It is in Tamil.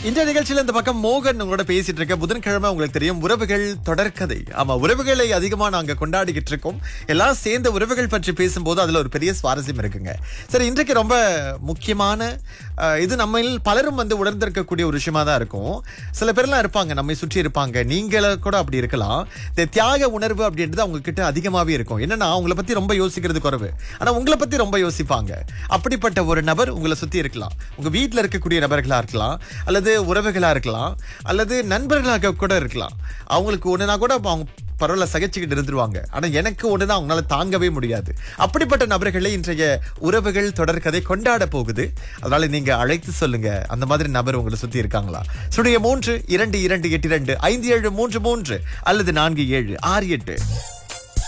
இந்த நிகழ்ச்சியில இந்த பக்கம் மோகன் உங்களோட பேசிட்டு இருக்க புதன்கிழமை உங்களுக்கு தெரியும் உறவுகள் தொடர்கதை ஆமா உறவுகளை அதிகமா நாங்க கொண்டாடிக்கிட்டு இருக்கோம் எல்லாம் சேர்ந்த உறவுகள் பற்றி பேசும்போது அதுல ஒரு பெரிய சுவாரஸ்யம் இருக்குங்க சரி இன்றைக்கு ரொம்ப முக்கியமான அஹ், இது நம்ம பலரும் வந்து உணர்ந்திருக்கக்கூடிய ஒரு விஷயமா தான் இருக்கும் சில பேர்லாம் இருப்பாங்க நம்மை சுற்றி இருப்பாங்க நீங்கள கூட அப்படி இருக்கலாம் இந்த தியாக உணர்வு அப்படின்றது அவங்க கிட்ட அதிகமாவே இருக்கும் என்னன்னா அவங்கள பத்தி ரொம்ப யோசிக்கிறது குறைவு ஆனா உங்களை பத்தி ரொம்ப யோசிப்பாங்க அப்படிப்பட்ட ஒரு நபர் உங்களை சுத்தி இருக்கலாம் உங்க வீட்ல இருக்கக்கூடிய நபர்களா இருக்கலாம் அல்லது உறவுகளா இருக்கலாம் அல்லது நண்பர்களாக கூட இருக்கலாம் அவங்களுக்கு ஒண்ணுனா கூட அப்ப அவங்க பரவாயில்ல சகிச்சுக்கிட்டு இருந்துருவாங்க ஆனா எனக்கு ஒண்ணுனா அவங்களால தாங்கவே முடியாது அப்படிப்பட்ட நபர்களை இன்றைய உறவுகள் தொடர்கதை கொண்டாட போகுது அதனால நீங்க அழைத்து சொல்லுங்க அந்த மாதிரி நபர் உங்களை சுத்தி இருக்காங்களா சுடைய மூன்று இரண்டு இரண்டு எட்டு இரண்டு ஐந்து ஏழு மூன்று மூன்று அல்லது நான்கு ஏழு ஆறு எட்டு